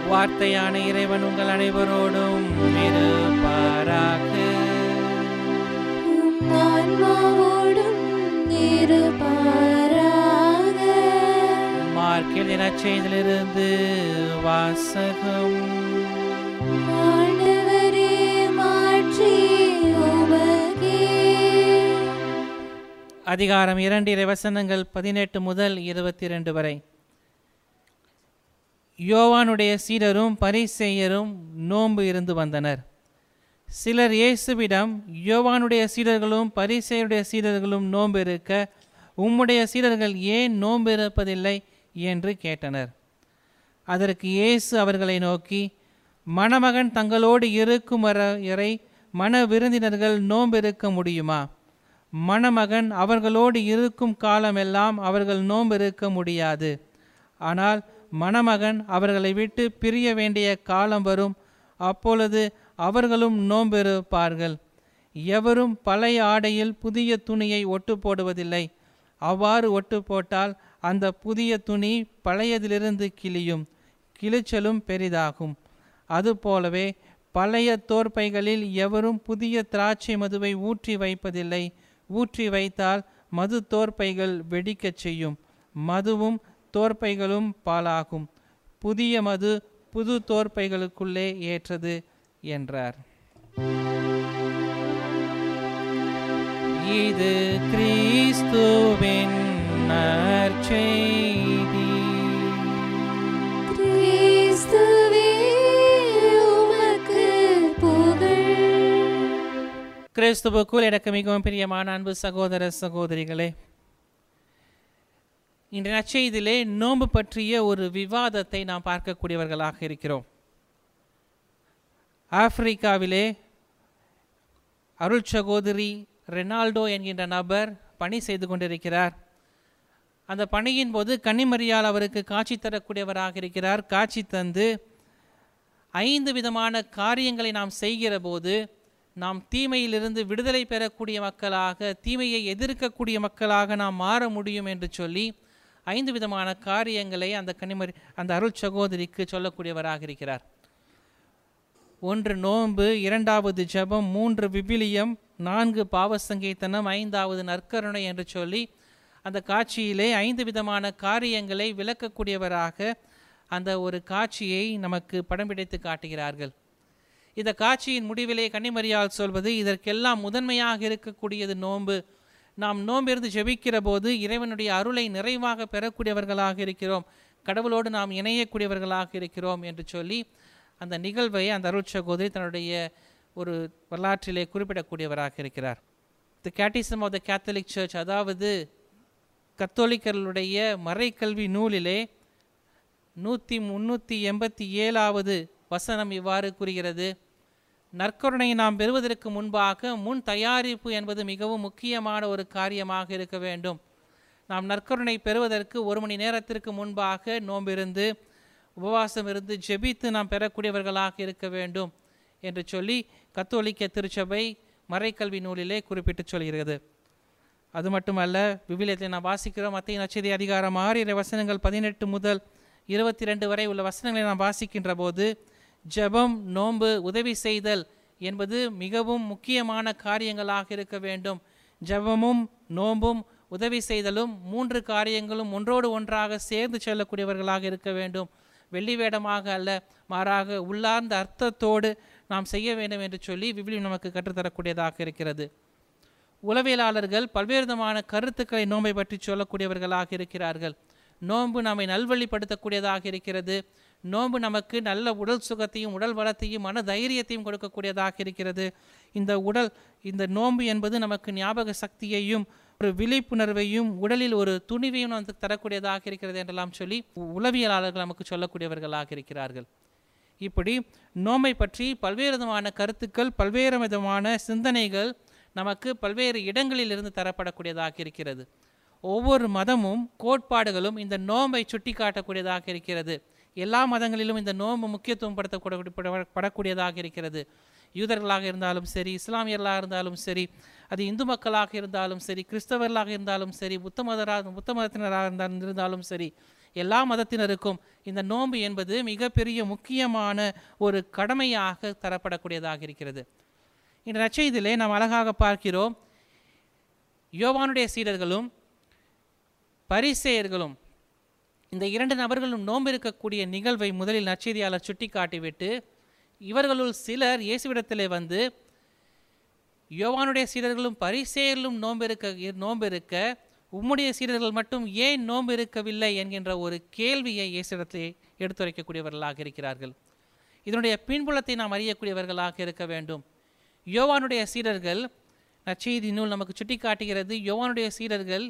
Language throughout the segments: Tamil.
வார்த்தையான இறைவன் உங்கள் அனைவரோடும் இருப்பாராக உம் ஆன்மாவோடும் இருப்பாராக மார்க்கில் நற்செய்திலிருந்து வாசகம் ஆண்டவரே மாற்றி உமக்கே அதிகாரம் இரண்டு இறைவசனங்கள் பதினெட்டு முதல் இருபத்தி இரண்டு வரை யோவானுடைய சீடரும் பரிசேயரும் நோன்பு இருந்து வந்தனர் சிலர் இயேசுவிடம் யோவானுடைய சீடர்களும் பரிசேயருடைய சீடர்களும் நோன்பு இருக்க உம்முடைய சீடர்கள் ஏன் நோன்பு இருப்பதில்லை என்று கேட்டனர் அதற்கு இயேசு அவர்களை நோக்கி மணமகன் தங்களோடு இருக்கும் வரை மன விருந்தினர்கள் நோம்பிருக்க முடியுமா மணமகன் அவர்களோடு இருக்கும் காலமெல்லாம் அவர்கள் நோம்பிருக்க முடியாது ஆனால் மணமகன் அவர்களை விட்டு பிரிய வேண்டிய காலம் வரும் அப்பொழுது அவர்களும் நோம்பிருப்பார்கள் எவரும் பழைய ஆடையில் புதிய துணியை ஒட்டு போடுவதில்லை அவ்வாறு ஒட்டு போட்டால் அந்த புதிய துணி பழையதிலிருந்து கிழியும் கிழிச்சலும் பெரிதாகும் அதுபோலவே பழைய தோற்பைகளில் எவரும் புதிய திராட்சை மதுவை ஊற்றி வைப்பதில்லை ஊற்றி வைத்தால் மது தோற்பைகள் வெடிக்கச் செய்யும் மதுவும் தோற்பைகளும் பாலாகும் புதிய மது புது தோற்பைகளுக்குள்ளே ஏற்றது என்றார் இது கிறிஸ்துவின் நற்செய்தி கிறிஸ்துவே உமக்கு புகழ் கிறிஸ்துவுக்குள் எனக்கு மிகவும் பிரியமான அன்பு சகோதர சகோதரிகளே இன்றைய நற்செய்தியிலே நோன்பு பற்றிய ஒரு விவாதத்தை நாம் பார்க்கக்கூடியவர்களாக இருக்கிறோம் ஆப்பிரிக்காவிலே அருள் சகோதரி ரெனால்டோ என்கின்ற நபர் பணி செய்து கொண்டிருக்கிறார் அந்த பணியின் போது கன்னிமரியால் அவருக்கு காட்சி தரக்கூடியவராக இருக்கிறார் காட்சி தந்து ஐந்து விதமான காரியங்களை நாம் செய்கிற போது நாம் தீமையிலிருந்து விடுதலை பெறக்கூடிய மக்களாக தீமையை எதிர்க்கக்கூடிய மக்களாக நாம் மாற முடியும் என்று சொல்லி ஐந்து விதமான காரியங்களை அந்த கன்னிமரி அந்த அருள் சகோதரிக்கு சொல்லக்கூடியவராக இருக்கிறார் ஒன்று நோன்பு இரண்டாவது ஜெபம் மூன்று விபிலியம் நான்கு பாவசங்கீர்த்தனம் ஐந்தாவது நற்கருணை என்று சொல்லி அந்த காட்சியிலே ஐந்து விதமான காரியங்களை விளக்கக்கூடியவராக அந்த ஒரு காட்சியை நமக்கு படம் பிடித்து காட்டுகிறார்கள் இந்த காட்சியின் முடிவிலே கன்னிமரியால் சொல்வது இதற்கெல்லாம் முதன்மையாக இருக்கக்கூடியது நோன்பு நாம் நோம்பிருந்து ஜெபிக்கிற போது இறைவனுடைய அருளை நிறைவாக பெறக்கூடியவர்களாக இருக்கிறோம் கடவுளோடு நாம் இணையக்கூடியவர்களாக இருக்கிறோம் என்று சொல்லி அந்த நிகழ்வை அந்த அருள் சகோதரி தன்னுடைய ஒரு வரலாற்றிலே குறிப்பிடக்கூடியவராக இருக்கிறார் the catechism of the Catholic church அதாவது கத்தோலிக்கர்களுடைய மறைக்கல்வி நூலிலே நூற்றி முன்னூற்றி எண்பத்தி ஏழாவது வசனம் இவ்வாறு கூறுகிறது நற்கருணையை நாம் பெறுவதற்கு முன்பாக முன் தயாரிப்பு என்பது மிகவும் முக்கியமான ஒரு காரியமாக இருக்க வேண்டும் நாம் நற்கருணை பெறுவதற்கு ஒரு மணி நேரத்திற்கு முன்பாக நோம்பிருந்து உபவாசம் இருந்து ஜெபித்து நாம் பெறக்கூடியவர்களாக இருக்க வேண்டும் என்று சொல்லி கத்தோலிக்க திருச்சபை மறைக்கல்வி நூலிலே குறிப்பிட்டு சொல்கிறது அது மட்டுமல்ல விவிலியத்தை நாம் வாசிக்கிறோம் மத்திய நச்செய்தி அதிகாரம் ஆறு இறை வசனங்கள் பதினெட்டு முதல் இருபத்தி ரெண்டு வரை உள்ள வசனங்களை நாம் வாசிக்கின்ற போது ஜெபம் நோன்பு உதவி செய்தல் என்பது மிகவும் முக்கியமான காரியங்களாக இருக்க வேண்டும் ஜெபமும் நோன்பும் உதவி செய்தலும் மூன்று காரியங்களும் ஒன்றோடு ஒன்றாக சேர்ந்து செல்லக்கூடியவர்களாக இருக்க வேண்டும் வெள்ளி வேடமாக அல்ல மாறாக உள்ளார்ந்த அர்த்தத்தோடு நாம் செய்ய வேண்டும் என்று சொல்லி விவிலியம் நமக்கு கற்றுத்தரக்கூடியதாக இருக்கிறது உளவியலாளர்கள் பல்வேறு விதமான கருத்துக்களை நோன்பை பற்றி சொல்லக்கூடியவர்களாக இருக்கிறார்கள் நோன்பு நம்மை நல்வழிப்படுத்தக்கூடியதாக இருக்கிறது நோன்பு நமக்கு நல்ல உடல் சுகத்தையும் உடல் வளத்தையும் மன தைரியத்தையும் கொடுக்கக்கூடியதாக இருக்கிறது இந்த உடல் இந்த நோன்பு என்பது நமக்கு ஞாபக சக்தியையும் ஒரு விழிப்புணர்வையும் உடலில் ஒரு துணிவையும் நமக்கு தரக்கூடியதாக இருக்கிறது என்றெல்லாம் சொல்லி உளவியலாளர்கள் நமக்கு சொல்லக்கூடியவர்களாக இருக்கிறார்கள் இப்படி நோம்பை பற்றி பல்வேறு விதமான கருத்துக்கள் பல்வேறு விதமான சிந்தனைகள் நமக்கு பல்வேறு இடங்களில் இருந்து தரப்படக்கூடியதாக இருக்கிறது ஒவ்வொரு மதமும் கோட்பாடுகளும் இந்த நோம்பை சுட்டி காட்டக்கூடியதாக இருக்கிறது எல்லா மதங்களிலும் இந்த நோன்பு முக்கியத்துவம் படுத்தக்கூடிய படக்கூடியதாக இருக்கிறது யூதர்களாக இருந்தாலும் சரி இஸ்லாமியர்களாக இருந்தாலும் சரி அது இந்து மக்களாக இருந்தாலும் சரி கிறிஸ்தவர்களாக இருந்தாலும் சரி புத்த மதராக புத்த மதத்தினராக இருந்தாலும் இருந்தாலும் சரி எல்லா மதத்தினருக்கும் இந்த நோன்பு என்பது மிகப்பெரிய முக்கியமான ஒரு கடமையாக தரப்படக்கூடியதாக இருக்கிறது இந்த நற்செய்தியிலே நாம் அழகாக பார்க்கிறோம் யோவானுடைய சீடர்களும் பரிசேயர்களும் இந்த இரண்டு நபர்களும் நோன்பு இருக்கக்கூடிய நிகழ்வை முதலில் நற்செய்தியாளர் சுட்டிக்காட்டிவிட்டு இவர்களுள் சிலர் இயேசுவிடத்திலே வந்து யோவானுடைய சீடர்களும் பரிசேயர்களும் நோன்பு இருக்க நோன்பு இருக்க உம்முடைய சீடர்கள் மட்டும் ஏன் நோன்பு இருக்கவில்லை என்கின்ற ஒரு கேள்வியை இயேசுவிடத்தை எடுத்துரைக்கக்கூடியவர்களாக இருக்கிறார்கள் இதனுடைய பின்புலத்தை நாம் அறியக்கூடியவர்களாக இருக்க வேண்டும் யோவானுடைய சீடர்கள் நற்செய்தி நூல் நமக்கு சுட்டிக்காட்டுகிறது யோவானுடைய சீடர்கள்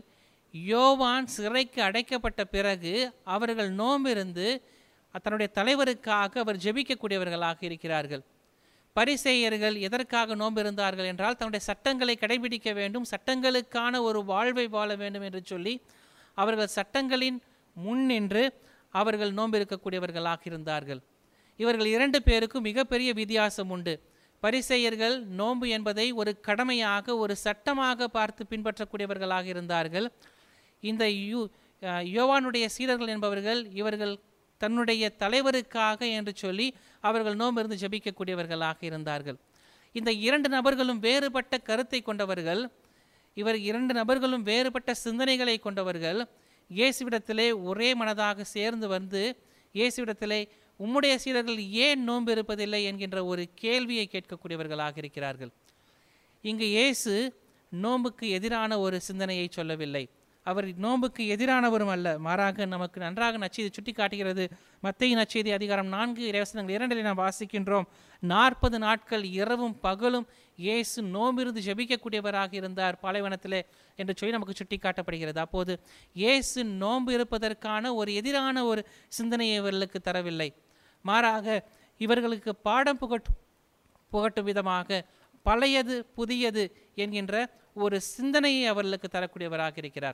யோவான் சிறைக்கு அடைக்கப்பட்ட பிறகு அவர்கள் நோம்பிருந்து தன்னுடைய தலைவருக்காக அவர் ஜெபிக்கக்கூடியவர்களாக இருக்கிறார்கள் பரிசேயர்கள் எதற்காக நோன்பு இருந்தார்கள் என்றால் தன்னுடைய சட்டங்களை கடைபிடிக்க வேண்டும் சட்டங்களுக்கான ஒரு வாழ்வை வாழ வேண்டும் என்று சொல்லி அவர்கள் சட்டங்களின் முன் நின்று அவர்கள் நோன்பு இருக்கக்கூடியவர்களாக இருந்தார்கள் இவர்கள் இரண்டு பேருக்கும் மிகப்பெரிய வித்தியாசம் உண்டு பரிசெயர்கள் நோன்பு என்பதை ஒரு கடமையாக ஒரு சட்டமாக பார்த்து பின்பற்றக்கூடியவர்களாக இருந்தார்கள் இந்த யூ அஹ் யோவானுடைய சீடர்கள் என்பவர்கள் இவர்கள் தன்னுடைய தலைவருக்காக என்று சொல்லி அவர்கள் நோம்பிருந்து ஜெபிக்கக்கூடியவர்களாக இருந்தார்கள் இந்த இரண்டு நபர்களும் வேறுபட்ட கருத்தை கொண்டவர்கள் இவர் இரண்டு நபர்களும் வேறுபட்ட சிந்தனைகளை கொண்டவர்கள் இயேசுவிடத்திலே ஒரே மனதாக சேர்ந்து வந்து இயேசுவிடத்திலே உம்முடைய சீடர்கள் ஏன் நோன்பு இருப்பதில்லை என்கின்ற ஒரு கேள்வியை கேட்கக்கூடியவர்களாக இருக்கிறார்கள் இங்கு இயேசு நோன்புக்கு எதிரான ஒரு சிந்தனையை சொல்லவில்லை அவர் நோன்புக்கு எதிரானவரும் அல்ல மாறாக நமக்கு நன்றாக நச்செய்தி சுட்டி காட்டுகிறது மத்திய நச்செய்தி அதிகாரம் நான்கு இறைவசனங்கள் இரண்டில் நாம் வாசிக்கின்றோம் நாற்பது நாட்கள் இரவும் பகலும் இயேசு நோம்பிருந்து ஜெபிக்கக்கூடியவராக இருந்தார் பாலைவனத்திலே என்று சொல்லி நமக்கு சுட்டி காட்டப்படுகிறது அப்போது இயேசு நோன்பு இருப்பதற்கான ஒரு எதிரான ஒரு சிந்தனையை இவர்களுக்கு தரவில்லை மாறாக இவர்களுக்கு பாடம் புகட்டும் புகட்டும் விதமாக பழையது புதியது என்கின்ற ஒரு சிந்தனையை அவர்களுக்கு தரக்கூடியவராக இருக்கிறார்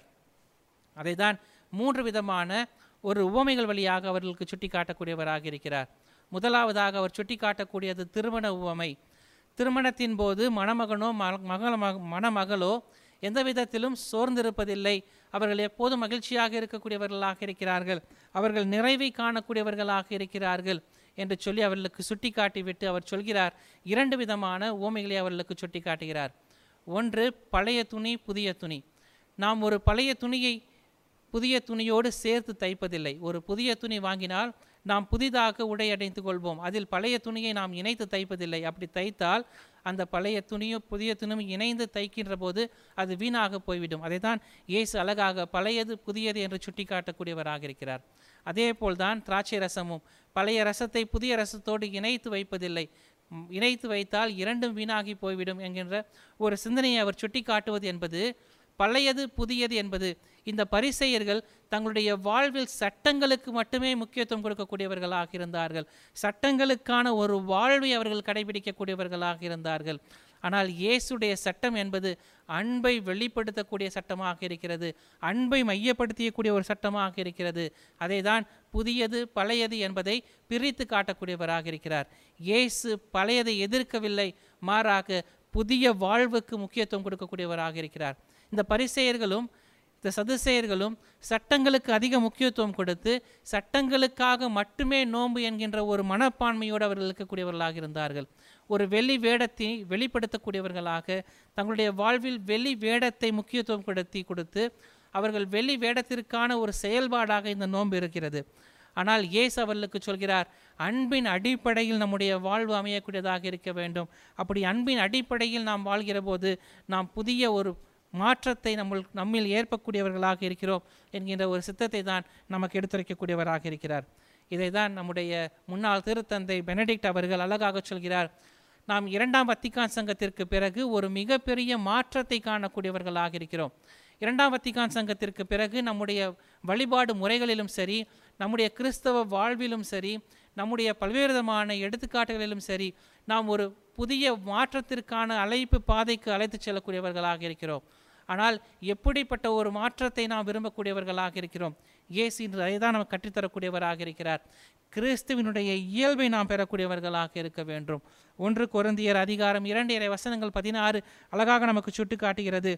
அதைதான் மூன்று விதமான ஒரு உவமைகள் வழியாக அவர்களுக்கு சுட்டி காட்டக்கூடியவராக இருக்கிறார் முதலாவதாக அவர் சுட்டி காட்டக்கூடியது திருமண உவமை திருமணத்தின் போது மணமகனோ ம- மகள மக- மணமகளோ எந்த விதத்திலும் சோர்ந்திருப்பதில்லை அவர்கள் எப்போதும் மகிழ்ச்சியாக இருக்கக்கூடியவர்களாக இருக்கிறார்கள் அவர்கள் நிறைவை காணக்கூடியவர்களாக இருக்கிறார்கள் என்று சொல்லி அவர்களுக்கு சுட்டி காட்டிவிட்டு அவர் சொல்கிறார் இரண்டு விதமான உவமைகளை அவர்களுக்கு சுட்டி காட்டுகிறார் ஒன்று பழைய துணி புதிய துணி நாம் ஒரு பழைய துணியை புதிய துணியோடு சேர்த்து தைப்பதில்லை ஒரு புதிய துணி வாங்கினால் நாம் புதிதாக உடை அடைந்து கொள்வோம் அதில் பழைய துணியை நாம் இணைத்து தைப்பதில்லை அப்படி தைத்தால் அந்த பழைய துணியும் புதிய துணியும் இணைந்து தைக்கின்ற போது அது வீணாக போய்விடும் அதைதான் இயேசு அழகாக பழையது புதியது என்று சுட்டிக்காட்டக்கூடியவராக இருக்கிறார் அதே போல்தான் திராட்சை ரசமும் பழைய ரசத்தை புதிய ரசத்தோடு இணைத்து வைப்பதில்லை ம், இணைத்து வைத்தால் இரண்டும் வீணாகி போய்விடும் என்கின்ற ஒரு சிந்தனையை அவர் சுட்டிக்காட்டுவது என்பது பழையது புதியது என்பது இந்த பரிசெயர்கள் தங்களுடைய வாழ்வில் சட்டங்களுக்கு மட்டுமே முக்கியத்துவம் கொடுக்கக்கூடியவர்களாக இருந்தார்கள் சட்டங்களுக்கான ஒரு வாழ்வை அவர்கள் கடைபிடிக்கக்கூடியவர்களாக இருந்தார்கள் ஆனால் இயேசுடைய சட்டம் என்பது அன்பை வெளிப்படுத்தக்கூடிய சட்டமாக இருக்கிறது அன்பை மையப்படுத்தியக்கூடிய ஒரு சட்டமாக இருக்கிறது அதை தான் புதியது பழையது என்பதை பிரித்து காட்டக்கூடியவராக இருக்கிறார் இயேசு பழையதை எதிர்க்கவில்லை மாறாக புதிய வாழ்வுக்கு முக்கியத்துவம் கொடுக்கக்கூடியவராக இருக்கிறார் இந்த பரிசெயர்களும் இந்த சதுசெயர்களும் சட்டங்களுக்கு அதிக முக்கியத்துவம் கொடுத்து சட்டங்களுக்காக மட்டுமே நோன்பு என்கின்ற ஒரு மனப்பான்மையோடு அவர்கள் இருக்கக்கூடியவர்களாக இருந்தார்கள் ஒரு வெளி வேடத்தை வெளிப்படுத்தக்கூடியவர்களாக தங்களுடைய வாழ்வில் வெளி வேடத்தை முக்கியத்துவம் கொடுத்தி கொடுத்து அவர்கள் வெளி வேடத்திற்கான ஒரு செயல்பாடாக இந்த நோன்பு இருக்கிறது ஆனால் இயேசு அவர்களுக்கு சொல்கிறார் அன்பின் அடிப்படையில் நம்முடைய வாழ்வு அமையக்கூடியதாக இருக்க வேண்டும் அப்படி அன்பின் அடிப்படையில் நாம் வாழ்கிற போது நாம் புதிய ஒரு மாற்றத்தை நம்ம நம்மில் ஏற்பக்கூடியவர்களாக இருக்கிறோம் என்கின்ற ஒரு சித்தத்தை தான் நமக்கு எடுத்துரைக்கக்கூடியவராக இருக்கிறார் இதை தான் நம்முடைய முன்னாள் திருத்தந்தை பெனடிக்ட் அவர்கள் அழகாக சொல்கிறார் நாம் இரண்டாம் வத்திக்கான் சங்கத்திற்கு பிறகு ஒரு மிகப்பெரிய மாற்றத்தை காணக்கூடியவர்களாக இருக்கிறோம் இரண்டாம் வத்திக்கான் சங்கத்திற்கு பிறகு நம்முடைய வழிபாடு முறைகளிலும் சரி நம்முடைய கிறிஸ்தவ வாழ்விலும் சரி நம்முடைய பல்வேறு விதமான எடுத்துக்காட்டுகளிலும் சரி நாம் ஒரு புதிய மாற்றத்திற்கான அழைப்பு பாதைக்கு அழைத்துச் செல்லக்கூடியவர்களாக இருக்கிறோம் ஆனால் எப்படிப்பட்ட ஒரு மாற்றத்தை நாம் விரும்பக்கூடியவர்களாக இருக்கிறோம் இயேசு இன்று அதை தான் நமக்கு கற்றுத்தரக்கூடியவராக இருக்கிறார் கிறிஸ்துவினுடைய இயல்பை நாம் பெறக்கூடியவர்களாக இருக்க வேண்டும் ஒன்று கொருந்தியர் அதிகாரம் இரண்டு இறை வசனங்கள் பதினாறு அழகாக நமக்கு சுட்டி காட்டுகிறது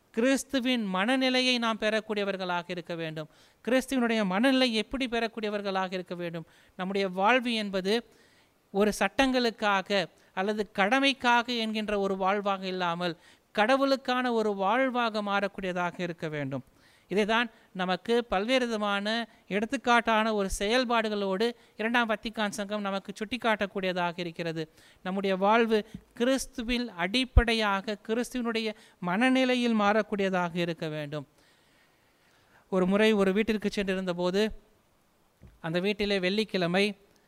கிறிஸ்துவின் மனநிலையை நாம் பெறக்கூடியவர்களாக இருக்க வேண்டும் கிறிஸ்துவனுடைய மனநிலை எப்படி பெறக்கூடியவர்களாக இருக்க வேண்டும் நம்முடைய வாழ்வு என்பது ஒரு சட்டங்களுக்காக அல்லது கடமைக்காக என்கின்ற ஒரு வாழ்வாக இல்லாமல் கடவுளுக்கான ஒரு வாழ்வாக மாறக்கூடியதாக இருக்க வேண்டும் இதைதான் நமக்கு பல்வேறு விதமான எடுத்துக்காட்டான ஒரு செயல்பாடுகளோடு இரண்டாம் வத்திக்கான் சங்கம் நமக்கு சுட்டிக்காட்டக்கூடியதாக இருக்கிறது நம்முடைய வாழ்வு கிறிஸ்துவில் அடிப்படையாக கிறிஸ்துவனுடைய மனநிலையில் மாறக்கூடியதாக இருக்க வேண்டும் ஒரு முறை ஒரு வீட்டிற்கு சென்றிருந்த போது அந்த வீட்டிலே வெள்ளிக்கிழமை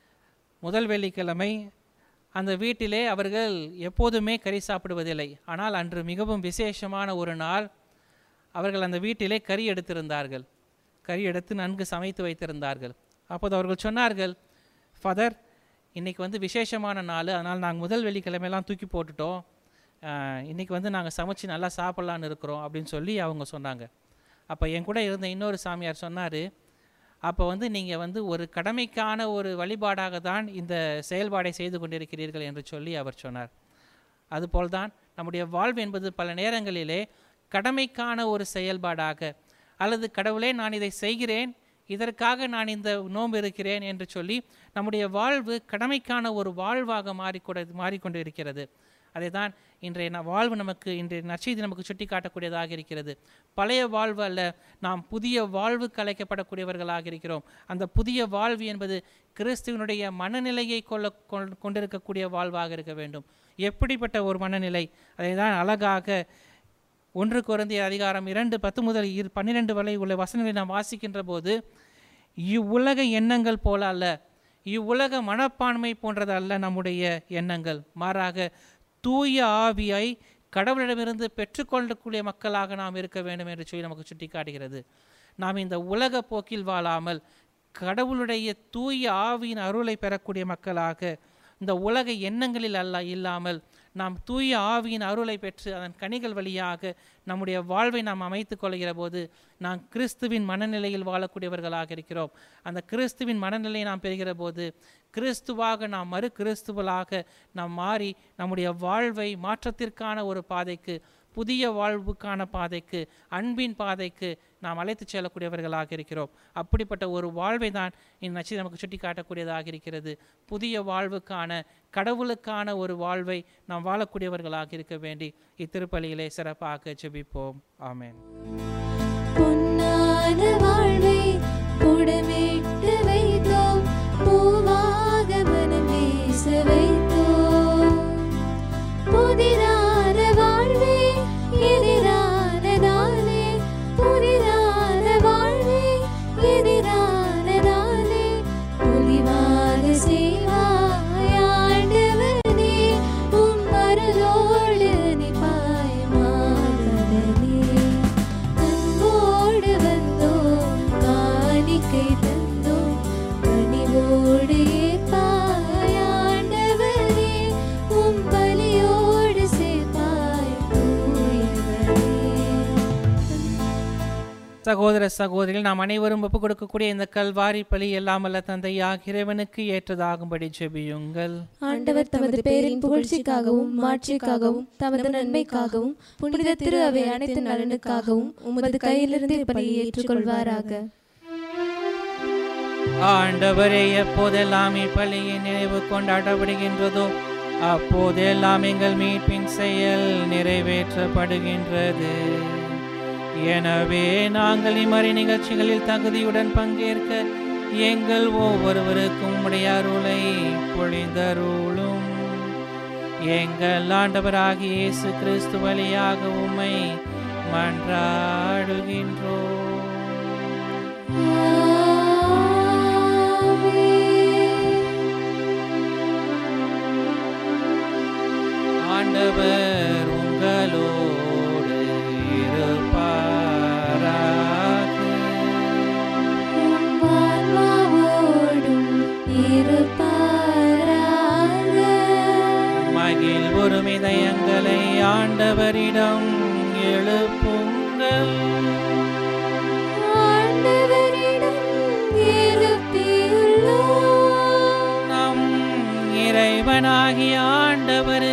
முதல் வெள்ளிக்கிழமை அந்த வீட்டிலே அவர்கள் எப்போதுமே கறி சாப்பிடுவதில்லை ஆனால் அன்று மிகவும் விசேஷமான ஒரு நாள் அவர்கள் அந்த வீட்டிலே கறி எடுத்திருந்தார்கள் கறி எடுத்து நன்கு சமைத்து வைத்திருந்தார்கள் அப்போது அவர்கள் சொன்னார்கள் ஃபாதர் இன்னைக்கு வந்து விசேஷமான நாள் அதனால் நாங்கள் முதல் வெள்ளிக்கிழமையெல்லாம் தூக்கி போட்டுட்டோம் ஆஹ், இன்னைக்கு வந்து நாங்கள் சமைச்சு நல்லா சாப்பிட்லான்னு இருக்கிறோம் அப்படின்னு சொல்லி அவங்க சொன்னாங்க அப்போ என் கூட இருந்த இன்னொரு சாமியார் சொன்னார் அப்போ வந்து நீங்கள் வந்து ஒரு கடமைக்கான ஒரு வழிபாடாக தான் இந்த செயல்பாடை செய்து கொண்டிருக்கிறீர்கள் என்று சொல்லி அவர் சொன்னார் அதுபோல்தான் நம்முடைய வாழ்வு என்பது பல நேரங்களிலே கடமைக்கான ஒரு செயல்பாடாக அல்லது கடவுளே நான் இதை செய்கிறேன் இதற்காக நான் இந்த நோன்பு இருக்கிறேன் என்று சொல்லி நம்முடைய வாழ்வு கடமைக்கான ஒரு வாழ்வாக மாறிக்கொட மாறிக்கொண்டு இருக்கிறது அதை தான் இன்றைய ந- வாழ்வு நமக்கு இன்றைய நற்செய்தி நமக்கு சுட்டி காட்டக்கூடியதாக இருக்கிறது பழைய வாழ்வு அல்ல நாம் புதிய வாழ்வுக்கு அழைக்கப்படக்கூடியவர்களாக இருக்கிறோம் அந்த புதிய வாழ்வு என்பது கிறிஸ்துவனுடைய மனநிலையை கொள்ள கொள்- கொண்டிருக்கக்கூடிய வாழ்வாக இருக்க வேண்டும் எப்படிப்பட்ட ஒரு மனநிலை அதை தான் அழகாக ஒன்று குறைந்திய அதிகாரம் இரண்டு பத்து முதல் இரு பன்னிரெண்டு வரை உள்ள வசனங்களை நாம் வாசிக்கின்ற போது இவ்வுலக எண்ணங்கள் போல அல்ல இவ்வுலக மனப்பான்மை போன்றது அல்ல நம்முடைய எண்ணங்கள் மாறாக தூய ஆவியை கடவுளிடமிருந்து பெற்றுக்கொள்ளக்கூடிய மக்களாக நாம் இருக்க வேண்டும் என்று சொல்லி நமக்கு சுட்டிக்காட்டுகிறது நாம் இந்த உலக போக்கில் வாழாமல் கடவுளுடைய தூய ஆவியின் அருளை பெறக்கூடிய மக்களாக இந்த உலக எண்ணங்களில் அல்ல இல்லாமல் நாம் தூய ஆவியின் அருளை பெற்று அதன் கனிகள் வழியாக நம்முடைய வாழ்வை நாம் அமைத்துக் கொள்கிற போது நாம் கிறிஸ்துவின் மனநிலையில் வாழக்கூடியவர்களாக இருக்கிறோம் அந்த கிறிஸ்துவின் மனநிலையை நாம் பெறுகிற போது கிறிஸ்துவாக நாம் மறு கிறிஸ்துவலாக நாம் மாறி நம்முடைய வாழ்வை மாற்றத்திற்கான ஒரு பாதைக்கு புதிய வாழ்வுக்கான பாதைக்கு அன்பின் பாதைக்கு நாம் அழைத்துச் செல்லக்கூடியவர்களாக இருக்கிறோம் அப்படிப்பட்ட ஒரு வாழ்வை தான் இந்த நச்சு நமக்கு சுட்டி காட்டக்கூடியதாக இருக்கிறது புதிய வாழ்வுக்கான கடவுளுக்கான ஒரு வாழ்வை நாம் வாழக்கூடியவர்களாக இருக்க வேண்டி இத்திருப்பலியிலே சிறப்பாக ஜெபிப்போம் ஆமென் பொன்னான வாழ்வை புடமிட்டு வைத்தோம் பூவாக மனம் வீச வைத்தோம் புதிதான வாழ்வே எதிரானதாலே புதிதான வாழ்வே எதிரானதாலே பொலிவாக செய்வாய் ஆண்டவனே உம் அருளோடு நிப்பாய் மாதவனே அன்போடு வந்தோம் காணிக்கை தந்தோம் கனிவோடு ஏற்பாய் ஆண்டவரே உம் பலியோடு சேர்ப்பாய் தூயவரே சகோதர சகோதரிகள் நாம் அனைவரும் ஒப்புக் கொடுக்கக்கூடிய இந்த கல்வாரி பலி எல்லாமல்ல தந்தையாக இறைவனுக்கு ஏற்றதாகும்படி ஜெபியுங்கள் ஆண்டவர் தமது பேரின் புகழ்ச்சிக்காகவும் மாட்சிக்காகவும் தமது நன்மைக்காகவும் புனித திரு அவை அனைத்து நலனுக்காகவும் உமது கையிலிருந்து இப்பலியை ஏற்றுக்கொள்வாராக ஆண்டவரே எப்போதெல்லாம் இப்பலியை நினைவு கொண்டாடப்படுகின்றதோ அப்போதெல்லாம் எங்கள் மீட்பின் செயல் நிறைவேற்றப்படுகின்றது எனவே நாங்கள் இம்மறை நிகழ்ச்சிகளில் தகுதியுடன் பங்கேற்க எங்கள் ஒவ்வொருவருக்கும் உடைய அருளை பொழிந்தருளும் எங்கள் ஆண்டவராகிய இயேசு கிறிஸ்து வழியாக உம்மை மன்றாடுகின்றோம் ஆண்டவர் உங்களோடு இருப்பாராக ஆன்மாவோடும் இருப்பாராக மகிழ் ஒரு இதயங்களை ஆண்டவரிடம் எழுப்புங்கள் ஆண்டவரிடம் எழுப்பியுள்ளோம் நம் இறைவனாகிய ஆண்டவருக்கு